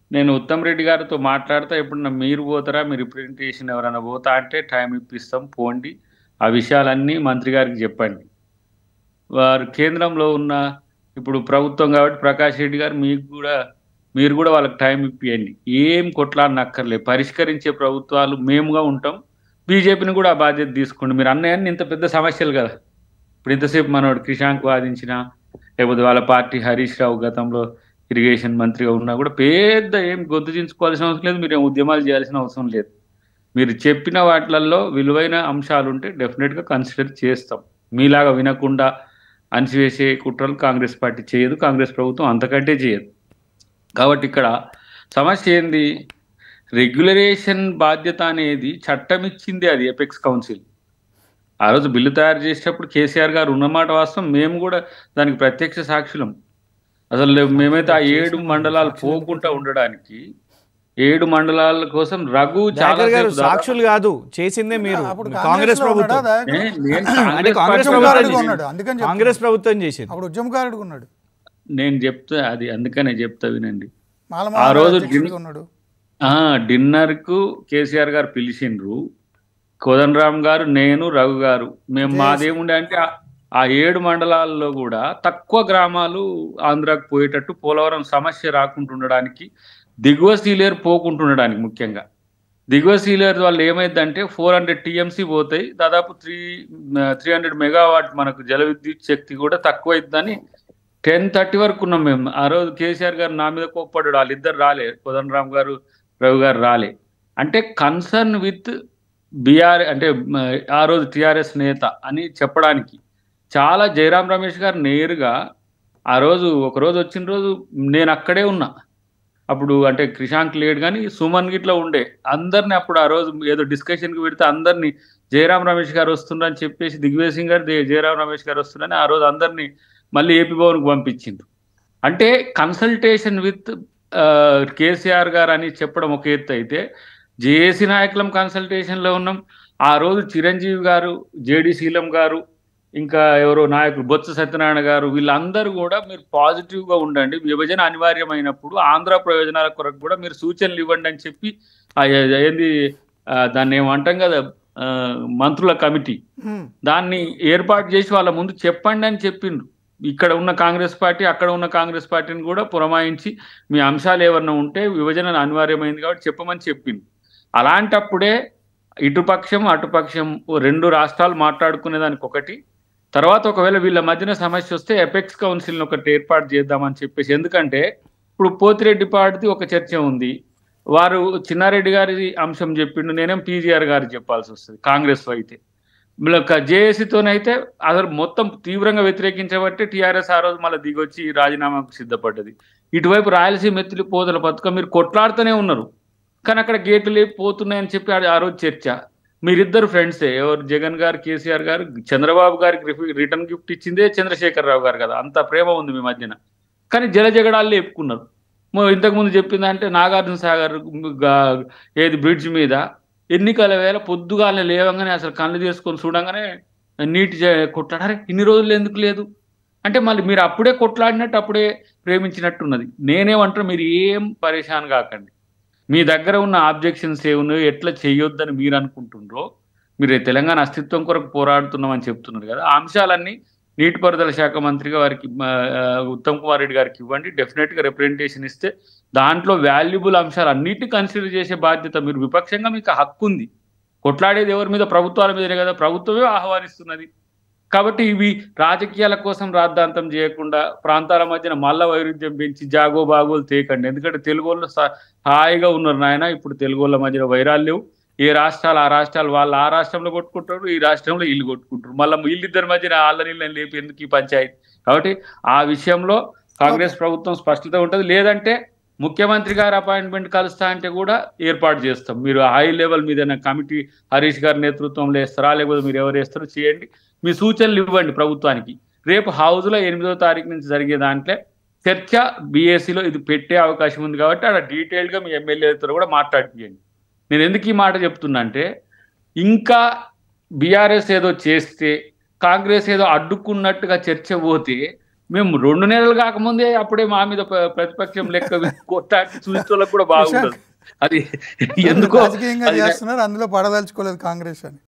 నేను ఉత్తమ్ రెడ్డి గారితో మాట్లాడతా ఎప్పుడన్నా మీరు పోతారా మీ రిప్రజెంటేషన్ ఎవరైనా పోతా అంటే టైం ఇప్పిస్తాం పోండి ఆ విషయాలన్నీ మంత్రి గారికి చెప్పండి వారు కేంద్రంలో ఉన్న ఇప్పుడు ప్రభుత్వం కాబట్టి ప్రకాష్ రెడ్డి గారు మీకు కూడా మీరు కూడా వాళ్ళకి టైం ఇప్పియండి ఏం కొట్లాడనక్కర్లే పరిష్కరించే ప్రభుత్వాలు మేముగా ఉంటాం బీజేపీని కూడా ఆ బాధ్యత తీసుకోండి మీరు అన్నయ్యన్ని ఇంత పెద్ద సమస్యలు కదా ఇప్పుడు ఇంతసేపు మనోడు క్రిషాంక్ వాదించిన లేకపోతే వాళ్ళ పార్టీ హరీష్ రావు గతంలో ఇరిగేషన్ మంత్రిగా ఉన్నా కూడా పెద్ద ఏం గొంతు చించుకోవాల్సిన అవసరం లేదు మీరు ఏం ఉద్యమాలు చేయాల్సిన అవసరం లేదు మీరు చెప్పిన వాటిలలో విలువైన అంశాలు ఉంటే డెఫినెట్గా కన్సిడర్ చేస్తాం మీలాగా వినకుండా అణిచివేసే కుట్రలు కాంగ్రెస్ పార్టీ చేయదు కాంగ్రెస్ ప్రభుత్వం అంతకంటే చేయదు కాబట్టి ఇక్కడ సమస్య ఏంది రెగ్యులరేషన్ బాధ్యత అనేది చట్టం ఇచ్చింది అది ఎపెక్స్ కౌన్సిల్ ఆ రోజు బిల్లు తయారు చేసేటప్పుడు కేసీఆర్ గారు ఉన్నమాట వాస్తవం మేము కూడా దానికి ప్రత్యక్ష సాక్షులం అసలు మేమైతే ఆ ఏడు మండలాలు పోకుండా ఉండడానికి ఏడు మండలాల కోసం రఘు చాలా దయాకర్ గారు సేపు దాదాపు- సాక్షులు కాదు చేసిందే మీరు అప్పుడు కాంగ్రెస్ లో ఉన్నాడా ప్రభుత్వం దయాకర్? ఏ, నేను అంటే కాంగ్రెస్ కాంగ్రెస్ పార్టీ ఉద్యమకారుడిగా ప్రభుత్వం ఉన్నాడు అందుకని చెప్తున్నా. కాంగ్రెస్ ప్రభుత్వం చేసింది అప్పుడు ఉద్యమకారుడిగా ఉన్నాడు నేను చెప్తా అది అందుకనే చెప్తా వినండి మాల ఆ రోజు అధ్యక్షుడిగా గిన్- ఉన్నాడు ఆ డిన్నర్ కు కేసీఆర్ గారు పిలిచిండ్రు కోదండరామ్ గారు నేను రఘు గారు మేము జేఏసీ. మాదేముండే అంటే ఆ- ఆ ఏడు మండలాల్లో కూడా తక్కువ గ్రామాలు ఆంధ్రాకు పోయేటట్టు పోలవరం సమస్య రాకుండా ఉండడానికి దిగువ సీలేరు పోకుంటుండడానికి ముఖ్యంగా దిగువ సీలేరు వల్ల ఏమైందంటే ఫోర్ హండ్రెడ్ టీఎంసీ పోతాయి దాదాపు త్రీ త్రీ హండ్రెడ్ మెగావాట్ మనకు జల విద్యుత్ శక్తి కూడా తక్కువ అవుతుందని టెన్ థర్టీ వరకు ఉన్నాం మేము ఆ రోజు కేసీఆర్ గారు నా మీద కోప్పడ్డాడు వాళ్ళిద్దరు రాలే కోదండరామ్ గారు రవి గారు రాలే అంటే కన్సర్న్ విత్ బీఆర్ అంటే మ, ఆ రోజు టిఆర్ఎస్ నేత అని చెప్పడానికి చాలా జయరాం రమేష్ గారు నేరుగా ఆ రోజు ఒక రోజు వచ్చిన రోజు నేను అక్కడే ఉన్నా అప్పుడు అంటే క్రిషాంక్ లేడు కానీ సుమన్ గిట్లా ఉండే అందరిని అప్పుడు ఆ రోజు ఏదో డిస్కషన్కి పెడితే అందరినీ జయరాం రమేష్ గారు వస్తున్నారని చెప్పేసి దిగ్విజయ్ సింగ్ గారు దే- జయరాం రమేష్ గారు వస్తున్నారని ఆ రోజు అందరినీ మళ్ళీ ఏపీ భవన్కి పంపించిండ్రు అంటే కన్సల్టేషన్ విత్ కేసీఆర్ గారు అని చెప్పడం ఒక ఎత్తు అయితే జేఏసీ నాయకులం కన్సల్టేషన్లో ఉన్నాం ఆ రోజు చిరంజీవి గారు జేడి శీలం గారు ఇంకా ఎవరో నాయకులు బొత్స సత్యనారాయణ గారు వీళ్ళందరూ కూడా మీరు పాజిటివ్గా ఉండండి విభజన అనివార్యమైనప్పుడు ఆంధ్ర ప్రయోజనాల కొరకు కూడా మీరు సూచనలు ఇవ్వండి అని చెప్పి ఆ ఏ- ఏంది ఆ, దాన్ని ఏమంటాం కదా ఆ, మంత్రుల కమిటీ హ్మ్. దాన్ని ఏర్పాటు చేసి వాళ్ళ ముందు చెప్పండి అని చెప్పిండ్రు ఇక్కడ ఉన్న కాంగ్రెస్ పార్టీ అక్కడ ఉన్న కాంగ్రెస్ పార్టీని కూడా పురమాయించి మీ అంశాలు ఏమన్నా ఉంటే విభజన అనివార్యమైంది కాబట్టి చెప్పమని చెప్పింది అలాంటప్పుడే ఇటుపక్షం అటుపక్షం ఓ రెండు రాష్ట్రాలు మాట్లాడుకునే దానికి ఒకటి తర్వాత ఒకవేళ వీళ్ళ మధ్యన సమస్య వస్తే ఎపెక్స్ కౌన్సిల్ని ఒకటి ఏర్పాటు చేద్దామని చెప్పేసి ఎందుకంటే ఇప్పుడు పోతిరెడ్డి పాటిది ఒక చర్చ ఉంది వారు చిన్నారెడ్డి గారి అంశం చెప్పిండు నేనేం పీజీఆర్ గారు చెప్పాల్సి వస్తుంది కాంగ్రెస్ అయితే జేఏసీతోనైతే అసలు మొత్తం తీవ్రంగా వ్యతిరేకించబట్టి టీఆర్ఎస్ ఆ రోజు మళ్ళీ దిగొచ్చి రాజీనామాకు సిద్ధపడ్డది ఇటువైపు రాయలసీమ ఎత్తులు పోతల పథకం మీరు కొట్లాడుతూనే ఉన్నారు కానీ అక్కడ గేట్లు లేపి పోతున్నాయని చెప్పి ఆ- ఆ రోజు చర్చ మీరిద్దరు ఫ్రెండ్సే ఎవరు జగన్ గారు కేసీఆర్ గారు చంద్రబాబు గారికి రిఫి- రిటర్న్ గిఫ్ట్ ఇచ్చిందే చంద్రశేఖర్ రావు గారు కదా అంత ప్రేమ ఉంది మీ మధ్యన కానీ జల జగడాలు లేపుకున్నారు మొ- ఇంతకుముందు చెప్పిందంటే నాగార్జున సాగర్ గా- ఏది బ్రిడ్జ్ మీద ఎన్నికల వేళ పొద్దుగాలనే లేవగానే అసలు కళ్ళు చేసుకొని చూడంగానే నీటి జ- కొట్లాడారే ఇన్ని రోజులు ఎందుకు లేదు అంటే మళ్ళీ మీరు అప్పుడే కొట్లాడినట్టు అప్పుడే ప్రేమించినట్టున్నది నేనేమంటారు మీరు ఏం పరేషాన్ కాకండి మీ దగ్గర ఉన్న ఆబ్జెక్షన్స్ ఏమున్నాయో ఎట్లా చేయొద్దని మీరు అనుకుంటుండ్రో మీరు తెలంగాణ అస్తిత్వం కొరకు పోరాడుతున్నామని చెప్తున్నారు కదా ఆ అంశాలన్నీ నీటిపారుదల శాఖ మంత్రిగా వారికి ఆ, ఆ, ఉత్తమ్ కుమార్ రెడ్డి గారికి ఇవ్వండి డెఫినెట్ గా రిప్రజెంటేషన్ ఇస్తే దాంట్లో వాల్యుబుల్ అంశాలు అన్నిటిని కన్సిడర్ చేసే బాధ్యత మీరు విపక్షంగా మీకు హక్కు ఉంది కొట్లాడేది ఎవరి మీద ప్రభుత్వాల మీదనే కదా ప్రభుత్వమే ఆహ్వానిస్తున్నది కాబట్టి ఇవి రాజకీయాల కోసం రాద్ధాంతం చేయకుండా ప్రాంతాల మధ్యన మల్ల వైరుధ్యం పెంచి జాగో బాగోలు తేకండి ఎందుకంటే తెలుగు వాళ్ళు సా- హాయిగా ఉన్నారు నాయన ఇప్పుడు తెలుగు వాళ్ళ మధ్యన వైరాలు లేవు ఏ రాష్ట్రాలు ఆ రాష్ట్రాలు వాళ్ళు ఆ రాష్ట్రంలో కొట్టుకుంటారు ఈ రాష్ట్రంలో వీళ్ళు కొట్టుకుంటారు మళ్ళీ వీళ్ళిద్దరి మధ్యన వాళ్ళ నీళ్ళని లేపి ఎందుకు ఈ పంచాయతీ కాబట్టి ఆ విషయంలో కాంగ్రెస్ ప్రభుత్వం స్పష్టత ఉంటుంది లేదంటే ముఖ్యమంత్రి గారు అపాయింట్మెంట్ కలుస్తా అంటే కూడా ఏర్పాటు చేస్తాం మీరు హై లెవెల్ మీద కమిటీ హరీష్ గారి నేతృత్వంలో వేస్తారా లేకపోతే మీరు ఎవరు వేస్తారో చేయండి మీ సూచనలు ఇవ్వండి ప్రభుత్వానికి రేపు హౌస్లో ఎనిమిదో తారీఖు నుంచి జరిగే దాంట్లో చర్చ బీఏసీలో ఇది పెట్టే అవకాశం ఉంది కాబట్టి అక్కడ డీటెయిల్గా మీ ఎమ్మెల్యేలతో కూడా మాట్లాడిపియండి నేను ఎందుకు ఈ మాట చెప్తున్నా అంటే ఇంకా బీఆర్ఎస్ ఏదో చేస్తే కాంగ్రెస్ ఏదో అడ్డుకున్నట్టుగా చర్చ పోతే మేము రెండు నెలలు కాకముందే అప్పుడే మా మీద ప్ర- ప్రతిపక్షం లెక్క కొట్టాటి చూసేటోళ్ళకి కూడా బాగుండదు అది ఎందుకో రాజకీయంగా అది చేస్తున్నారు అందులో పడదలుచుకోలేదు కాంగ్రెస్ అని